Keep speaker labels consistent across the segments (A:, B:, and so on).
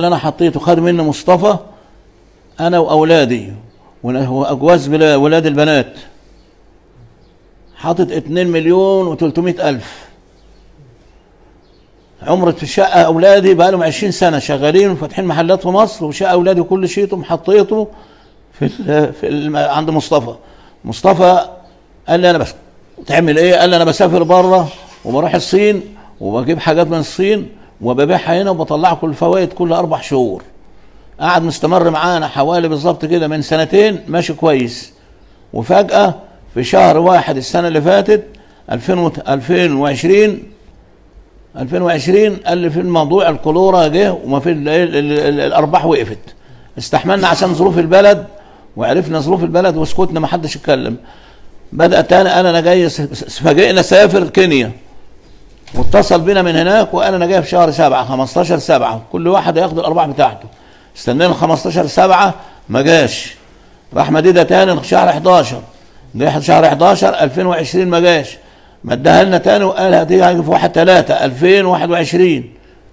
A: اللي انا حطيته خد مني مصطفى انا واولادي واجواز بلا- ولاد البنات حاطط 2 مليون و300 الف عمرة في الشقة أولادي بقى لهم 20 سنة شغالين وفاتحين محلات في مصر وشقة أولادي كل شيء حطيته في ال في ال عند مصطفى مصطفى قال لي أنا بس تعمل إيه؟ قال لي أنا بسافر بره وبروح الصين وبجيب حاجات من الصين وببيعها هنا وبطلع كل الفوائد كل أربع شهور قعد مستمر معانا حوالي بالظبط كده من سنتين ماشي كويس وفجأة في شهر واحد السنة اللي فاتت 2000 و- 2020 2020 قال لي في الموضوع الكلورة جه وما في ال- ال- ال- الأرباح وقفت استحملنا عشان ظروف البلد وعرفنا ظروف البلد وسكتنا ما حدش اتكلم بدأ تاني قال انا جاي س- س- فاجئنا سافر كينيا واتصل بينا من هناك وقال انا جاي في شهر سبعة 15 سبعة كل واحد هياخد الارباح بتاعته استنينا 15 سبعة ما جاش راح مديدة تاني شهر 11 جه شهر 11 2020 ما جاش مدها لنا تاني وقال هتيجي في 1 3 2021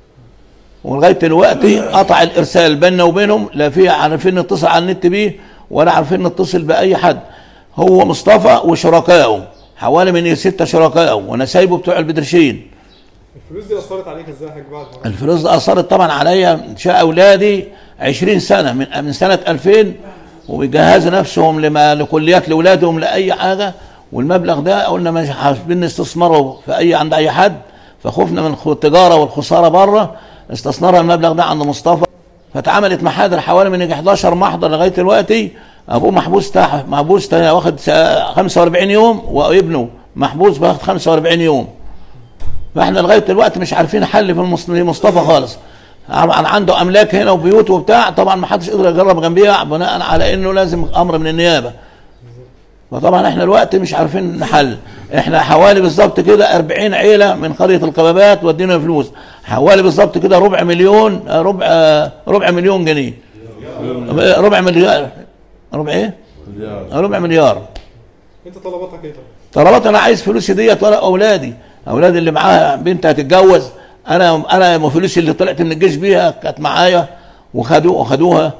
A: ولغايه دلوقتي قطع الارسال بيننا وبينهم لا في عارفين نتصل على النت بيه ولا عارفين نتصل باي حد هو مصطفى وشركائه حوالي من ستة شركائه وانا سايبه بتوع البدرشين
B: الفلوس دي اثرت عليك ازاي يا حاج بعد ما
A: الفلوس دي اثرت طبعا عليا شاء اولادي 20 سنه من من سنه 2000 وبيجهزوا نفسهم لما لكليات لاولادهم لاي حاجه والمبلغ ده قلنا مش حابين نستثمره في اي عند اي حد فخفنا من الخ- التجاره والخساره بره استثمرنا المبلغ ده عند مصطفى فاتعملت محاضر حوالي من يجي 11 محضر لغايه دلوقتي ابوه محبوس تحت محبوس تا- واخد سا- 45 يوم وابنه محبوس واخد 45 يوم فاحنا لغايه دلوقتي مش عارفين حل في المص- في مصطفى خالص طبعا عنده املاك هنا وبيوت وبتاع طبعا ما حدش قدر يجرب جنبيها بناء على انه لازم امر من النيابه فطبعا احنا الوقت مش عارفين نحل احنا حوالي بالظبط كده 40 عيله من قريه القبابات ودينا فلوس حوالي بالظبط كده ربع مليون آه، ربع آه، ربع مليون جنيه ربع مليار ربع ايه؟ ربع مليار
B: انت طلباتك ايه طب؟
A: طلبات انا عايز فلوسي ديت ولا اولادي اولادي اللي معاها بنت هتتجوز انا انا فلوسي اللي طلعت من الجيش بيها كانت معايا وخدوها وخدوها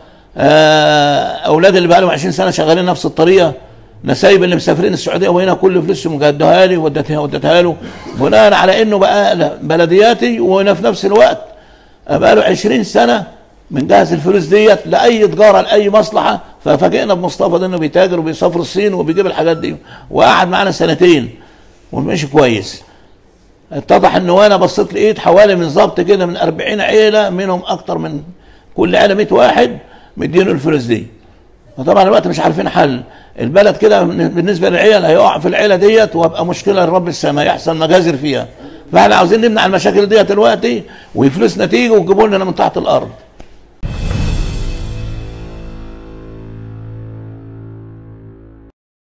A: آه، اولادي اللي بقى لهم 20 سنه شغالين نفس الطريقه نسايب اللي مسافرين السعوديه وهنا كل فلوسهم مجدها لي وديتها وديتها له بناء على انه بقى بلدياتي وهنا في نفس الوقت بقى له 20 سنه بنجهز الفلوس ديت لاي تجاره لاي مصلحه ففاجئنا بمصطفى ده انه بيتاجر وبيسافر الصين وبيجيب الحاجات دي وقعد معانا سنتين وماشي كويس اتضح انه وانا بصيت لقيت حوالي من ظبط كده من 40 عيله منهم اكتر من كل عيله 100 واحد مدينه الفلوس دي فطبعا الوقت مش عارفين حل البلد كده بالنسبه للعيال هيقع في العيله ديت وهبقى مشكله لرب السماء يحصل مجازر فيها فاحنا عاوزين نمنع المشاكل ديت دلوقتي وفلوسنا تيجي وتجيبوا لنا من تحت الارض